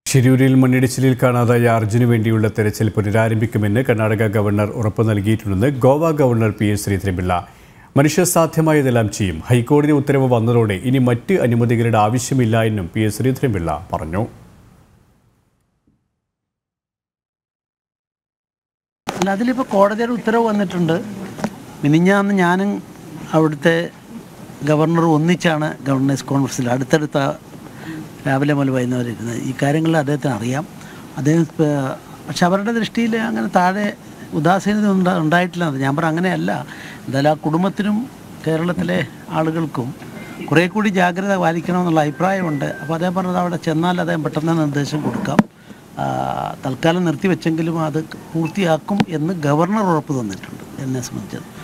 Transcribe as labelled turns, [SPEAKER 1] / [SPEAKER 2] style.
[SPEAKER 1] ഷിരൂരിൽ മണ്ണിടിച്ചിലിൽ കാണാതായ അർജുന് വേണ്ടിയുള്ള തെരച്ചിൽ പുനരാരംഭിക്കുമെന്ന് കർണാടക ഗവർണർ ഉറപ്പു നൽകിയിട്ടുണ്ടെന്ന് Goa governor P S Sreedharan Pillai മനുഷ്യസാധ്യമായതെല്ലാം ചെയ്യും ഹൈക്കോടതി ഉത്തരവ് വന്നതോടെ ഇനി മറ്റ് അനുമതികളുടെ ആവശ്യമില്ല എന്നും പി എസ് ശ്രീധരൻപിള്ള പറഞ്ഞു
[SPEAKER 2] അല്ല അതിലിപ്പോൾ കോടതിയുടെ ഉത്തരവ് വന്നിട്ടുണ്ട് മിനിഞ്ഞാന്ന് ഞാനും അവിടുത്തെ ഗവർണർ ഒന്നിച്ചാണ് ഗവർണേഴ്സ് കോൺഫറൻസിൽ അടുത്തടുത്ത രാവിലെ മുതൽ വൈകുന്നേരം ഇരുന്നത് ഈ കാര്യങ്ങളിൽ അദ്ദേഹത്തിന് അറിയാം അദ്ദേഹം ഇപ്പ- പക്ഷെ അവരുടെ ദൃഷ്ടിയിൽ അങ്ങനെ താഴെ ഉദാസീനത ഉണ്ടാ ഉണ്ടായിട്ടില്ല എന്ന് ഞാൻ പറയാം അങ്ങനെയല്ല എന്തായാലും ആ കുടുംബത്തിനും കേരളത്തിലെ ആളുകൾക്കും കുറേ കൂടി ജാഗ്രത പാലിക്കണമെന്നുള്ള അഭിപ്രായമുണ്ട് അപ്പോൾ അദ്ദേഹം പറഞ്ഞത് അവിടെ ചെന്നാൽ അദ്ദേഹം പെട്ടെന്ന് നിർദ്ദേശം കൊടുക്കാം ആ, തൽക്കാലം നിർത്തിവെച്ചെങ്കിലും അത് പൂർത്തിയാക്കും എന്ന് ഗവർണർ ഉറപ്പ് തന്നിട്ടുണ്ട് എന്നെ സംബന്ധിച്ചത്